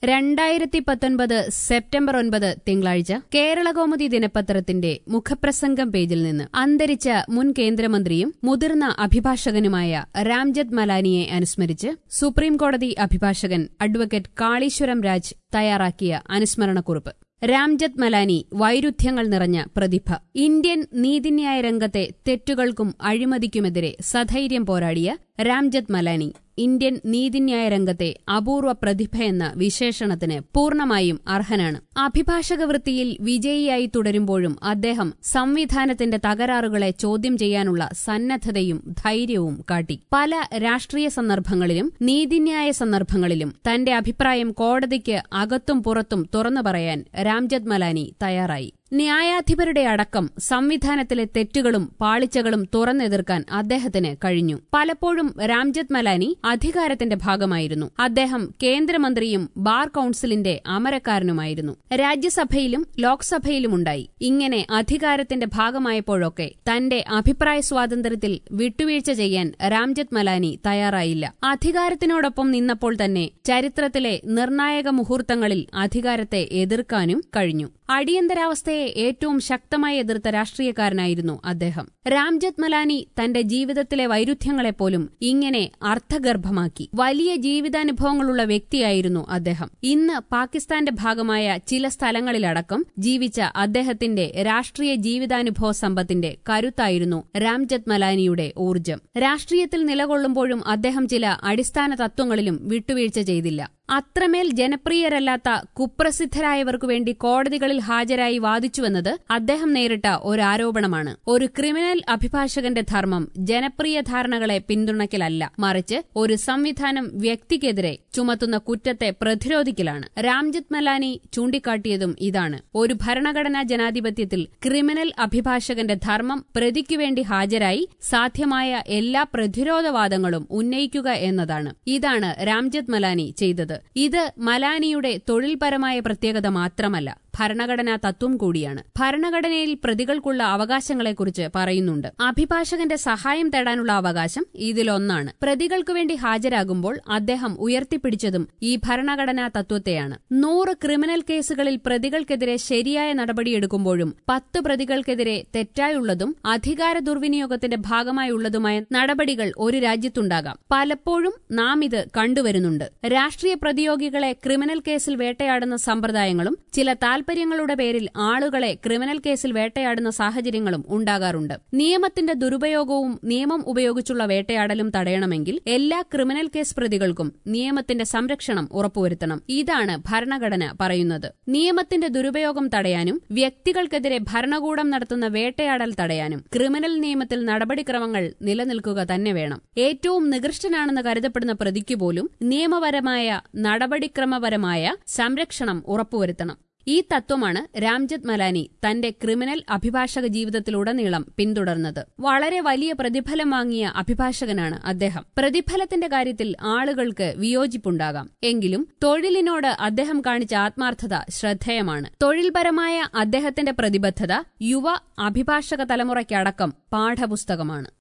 രണ്ടായിരത്തി പത്തൊൻപത് സെപ്റ്റംബർ ഒൻപത് തിങ്കളാഴ്ച കേരളകൗമുദി ദിനപത്രത്തിന്റെ മുഖപ്രസംഗം പേജിൽ നിന്ന് അന്തരിച്ച മുൻ കേന്ദ്രമന്ത്രിയും മുതിർന്ന അഭിഭാഷകനുമായ രാംജത്ത് മലാനിയെ അനുസ്മരിച്ച് സുപ്രീംകോടതി അഭിഭാഷകൻ അഡ്വക്കേറ്റ് കാളീശ്വരം രാജ് തയ്യാറാക്കിയ അനുസ്മരണക്കുറിപ്പ് രാംജത്ത് മലാനി വൈരുദ്ധ്യങ്ങൾ നിറഞ്ഞ പ്രതിഭ ഇന്ത്യൻ നീതിന്യായ രംഗത്തെ തെറ്റുകൾക്കും അഴിമതിക്കുമെതിരെ സധൈര്യം പോരാടിയ രാംജത്ത് മലാനി ഇന്ത്യൻ നീതിന്യായ രംഗത്തെ അപൂർവ പ്രതിഭയെന്ന വിശേഷണത്തിന് പൂർണ്ണമായും അർഹനാണ് അഭിഭാഷക വൃത്തിയിൽ വിജയിയായി തുടരുമ്പോഴും അദ്ദേഹം സംവിധാനത്തിന്റെ തകരാറുകളെ ചോദ്യം ചെയ്യാനുള്ള സന്നദ്ധതയും ധൈര്യവും കാട്ടി പല രാഷ്ട്രീയ സന്ദർഭങ്ങളിലും നീതിന്യായ സന്ദർഭങ്ങളിലും തന്റെ അഭിപ്രായം കോടതിക്ക് അകത്തും പുറത്തും തുറന്നു പറയാൻ രാംജത്ത് മലാനി തയ്യാറായി ന്യായാധിപരുടെ അടക്കം സംവിധാനത്തിലെ തെറ്റുകളും പാളിച്ചകളും തുറന്നെതിർക്കാൻ അദ്ദേഹത്തിന് കഴിഞ്ഞു പലപ്പോഴും രാംജത്ത് മലാനി അധികാരത്തിന്റെ ഭാഗമായിരുന്നു അദ്ദേഹം കേന്ദ്രമന്ത്രിയും ബാർ കൌൺസിലിന്റെ അമരക്കാരനുമായിരുന്നു രാജ്യസഭയിലും ലോക്സഭയിലുമുണ്ടായി ഇങ്ങനെ അധികാരത്തിന്റെ ഭാഗമായപ്പോഴൊക്കെ തന്റെ അഭിപ്രായ സ്വാതന്ത്ര്യത്തിൽ വിട്ടുവീഴ്ച ചെയ്യാൻ രാംജത്ത് മലാനി തയ്യാറായില്ല അധികാരത്തിനോടൊപ്പം നിന്നപ്പോൾ തന്നെ ചരിത്രത്തിലെ നിർണായക മുഹൂർത്തങ്ങളിൽ അധികാരത്തെ എതിർക്കാനും കഴിഞ്ഞു അടിയന്തരാവസ്ഥയെ ഏറ്റവും ശക്തമായി എതിർത്ത രാഷ്ട്രീയക്കാരനായിരുന്നു അദ്ദേഹം രാംജത്ത് മലാനി തന്റെ ജീവിതത്തിലെ വൈരുദ്ധ്യങ്ങളെപ്പോലും ഇങ്ങനെ അർത്ഥഗർഭമാക്കി വലിയ ജീവിതാനുഭവങ്ങളുള്ള വ്യക്തിയായിരുന്നു അദ്ദേഹം ഇന്ന് പാകിസ്ഥാന്റെ ഭാഗമായ ചില സ്ഥലങ്ങളിലടക്കം ജീവിച്ച അദ്ദേഹത്തിന്റെ രാഷ്ട്രീയ ജീവിതാനുഭവ സമ്പത്തിന്റെ കരുത്തായിരുന്നു രാംജത്ത് മലാനിയുടെ ഊർജം രാഷ്ട്രീയത്തിൽ നിലകൊള്ളുമ്പോഴും അദ്ദേഹം ചില അടിസ്ഥാന തത്വങ്ങളിലും വിട്ടുവീഴ്ച ചെയ്തില്ല അത്രമേൽ ജനപ്രിയരല്ലാത്ത കുപ്രസിദ്ധരായവർക്കു വേണ്ടി കോടതികളിൽ ഹാജരായി വാദിച്ചുവെന്നത് അദ്ദേഹം നേരിട്ട ഒരു ആരോപണമാണ് ഒരു ക്രിമിനൽ അഭിഭാഷകന്റെ ധർമ്മം ജനപ്രിയ ധാരണകളെ പിന്തുണയ്ക്കലല്ല മറിച്ച് ഒരു സംവിധാനം വ്യക്തിക്കെതിരെ ചുമത്തുന്ന കുറ്റത്തെ പ്രതിരോധിക്കലാണ് രാംജത്ത് മലാനി ചൂണ്ടിക്കാട്ടിയതും ഇതാണ് ഒരു ഭരണഘടനാ ജനാധിപത്യത്തിൽ ക്രിമിനൽ അഭിഭാഷകന്റെ ധർമ്മം പ്രതിക്കുവേണ്ടി ഹാജരായി സാധ്യമായ എല്ലാ പ്രതിരോധവാദങ്ങളും ഉന്നയിക്കുക എന്നതാണ് ഇതാണ് രാംജത്ത് മലാനി ചെയ്തത് ഇത് മലാനിയുടെ തൊഴിൽപരമായ പ്രത്യേകത മാത്രമല്ല ഭരണഘടനാ തത്വം കൂടിയാണ് ഭരണഘടനയിൽ പ്രതികൾക്കുള്ള അവകാശങ്ങളെക്കുറിച്ച് പറയുന്നുണ്ട് അഭിഭാഷകന്റെ സഹായം തേടാനുള്ള അവകാശം ഇതിലൊന്നാണ് പ്രതികൾക്കു വേണ്ടി ഹാജരാകുമ്പോൾ അദ്ദേഹം ഉയർത്തിപ്പിടിച്ചതും ഈ ഭരണഘടനാ തത്വത്തെയാണ് നൂറ് ക്രിമിനൽ കേസുകളിൽ പ്രതികൾക്കെതിരെ ശരിയായ നടപടിയെടുക്കുമ്പോഴും പത്ത് പ്രതികൾക്കെതിരെ തെറ്റായുള്ളതും അധികാര ദുർവിനിയോഗത്തിന്റെ ഭാഗമായുള്ളതുമായ നടപടികൾ ഒരു രാജ്യത്തുണ്ടാകാം പലപ്പോഴും നാം ഇത് കണ്ടുവരുന്നുണ്ട് രാഷ്ട്രീയ പ്രതിയോഗികളെ ക്രിമിനൽ കേസിൽ വേട്ടയാടുന്ന സമ്പ്രദായങ്ങളും ചില താൽപര്യങ്ങളുടെ പേരിൽ ആളുകളെ ക്രിമിനൽ കേസിൽ വേട്ടയാടുന്ന സാഹചര്യങ്ങളും ഉണ്ടാകാറുണ്ട് നിയമത്തിന്റെ ദുരുപയോഗവും നിയമം ഉപയോഗിച്ചുള്ള വേട്ടയാടലും തടയണമെങ്കിൽ എല്ലാ ക്രിമിനൽ കേസ് പ്രതികൾക്കും നിയമത്തിന്റെ സംരക്ഷണം ഉറപ്പുവരുത്തണം ഇതാണ് ഭരണഘടന പറയുന്നത് നിയമത്തിന്റെ ദുരുപയോഗം തടയാനും വ്യക്തികൾക്കെതിരെ ഭരണകൂടം നടത്തുന്ന വേട്ടയാടൽ തടയാനും ക്രിമിനൽ നിയമത്തിൽ നടപടിക്രമങ്ങൾ നിലനിൽക്കുക തന്നെ വേണം ഏറ്റവും നികൃഷ്ടനാണെന്ന് കരുതപ്പെടുന്ന പ്രതിക്ക് പോലും നിയമപരമായ നടപടിക്രമപരമായ സംരക്ഷണം ഉറപ്പുവരുത്തണം ഈ തത്വമാണ് രാംജത്ത് മലാനി തന്റെ ക്രിമിനൽ അഭിഭാഷക ജീവിതത്തിലുടനീളം പിന്തുടർന്നത് വളരെ വലിയ പ്രതിഫലം വാങ്ങിയ അഭിഭാഷകനാണ് അദ്ദേഹം പ്രതിഫലത്തിന്റെ കാര്യത്തിൽ ആളുകൾക്ക് വിയോജിപ്പുണ്ടാകാം എങ്കിലും തൊഴിലിനോട് അദ്ദേഹം കാണിച്ച ആത്മാർത്ഥത ശ്രദ്ധേയമാണ് തൊഴിൽപരമായ അദ്ദേഹത്തിന്റെ പ്രതിബദ്ധത യുവ അഭിഭാഷക തലമുറയ്ക്കടക്കം പാഠപുസ്തകമാണ്